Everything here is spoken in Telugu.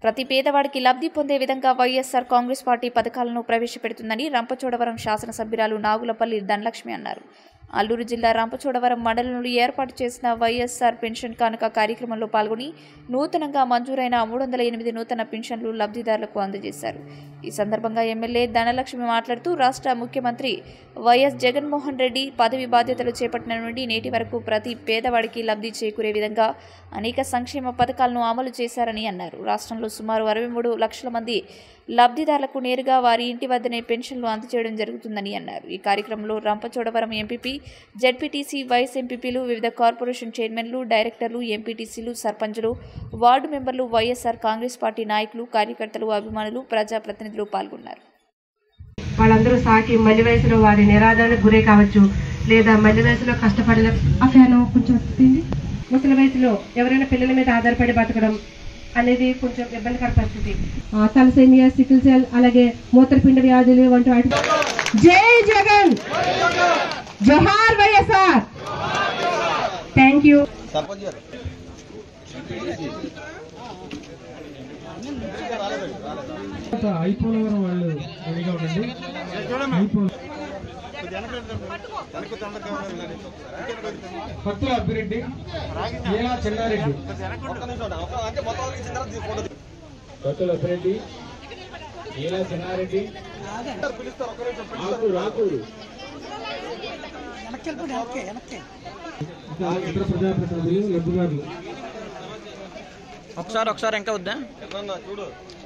ప్రతి పేదవాడికి లబ్ధి పొందే విధంగా వైఎస్ఆర్ కాంగ్రెస్ పార్టీ పథకాలను ప్రవేశపెడుతుందని రంపచోడవరం శాసనసభ్యురాలు నాగులపల్లి ధనలక్ష్మి అన్నారు అల్లూరు జిల్లా రంపచోడవరం మండలంలో ఏర్పాటు చేసిన వైఎస్ఆర్ పెన్షన్ కానుక కార్యక్రమంలో పాల్గొని నూతనంగా మంజూరైన మూడు వందల ఎనిమిది నూతన పెన్షన్లు లబ్ధిదారులకు అందజేశారు ఈ సందర్భంగా ఎమ్మెల్యే ధనలక్ష్మి మాట్లాడుతూ రాష్ట్ర ముఖ్యమంత్రి వైఎస్ జగన్మోహన్ రెడ్డి పదవి బాధ్యతలు చేపట్టిన నుండి నేటి వరకు ప్రతి పేదవాడికి లబ్ధి చేకూరే విధంగా అనేక సంక్షేమ పథకాలను అమలు చేశారని అన్నారు రాష్ట్రంలో సుమారు అరవై మూడు లక్షల మంది లబ్ధిదారులకు నేరుగా వారి ఇంటి వద్దనే పెన్షన్లు అందజేయడం జరుగుతుందని అన్నారు ఈ కార్యక్రమంలో రంపచోడవరం ఎంపీపీ జడ్పీటీసీ వైస్ ఎంపీపీలు వివిధ కార్పొరేషన్ చైర్మన్లు డైరెక్టర్లు ఎంపీటీసీలు సర్పంచులు వార్డు మెంబర్లు వైఎస్ఆర్ కాంగ్రెస్ పార్టీ నాయకులు కార్యకర్తలు అభిమానులు ప్రజాప్రతినిధులు పాల్గొన్నారు వాళ్ళందరూ సాకి మల్లి వయసులో వారి నిరాదరణకు గురే కావచ్చు లేదా మల్లి వయసులో కష్టపడిన ఆ ఫ్యాన్ కొంచెం తిండి ముసలి వయసులో ఎవరైనా పిల్లల మీద ఆధారపడి బతకడం అనేది కొంచెం ఇబ్బందికర పరిస్థితి ఆ, తలసేమియా సికిల్ సెల్ అలాగే మూత్రపిండ వ్యాధులు వంటి వాటి జై జగన్ జోహార్ వైఎస్ఆర్ థ్యాంక్ యూ అయిపోలవరం వాళ్ళు రెడీగా ఉండండి అయిపోల పత్తుల అబ్బిరెడ్డి ఏలా చెన్నారెడ్డి పత్తుల అబ్బిరెడ్డి ఏలా చెన్నారెడ్డి ఆకు రాకూరు ఇంకా ఇతర ప్రజాప్రతినిధులు లబ్ధిదారులు ఒకసారి ఒకసారి ఇంకా వద్దా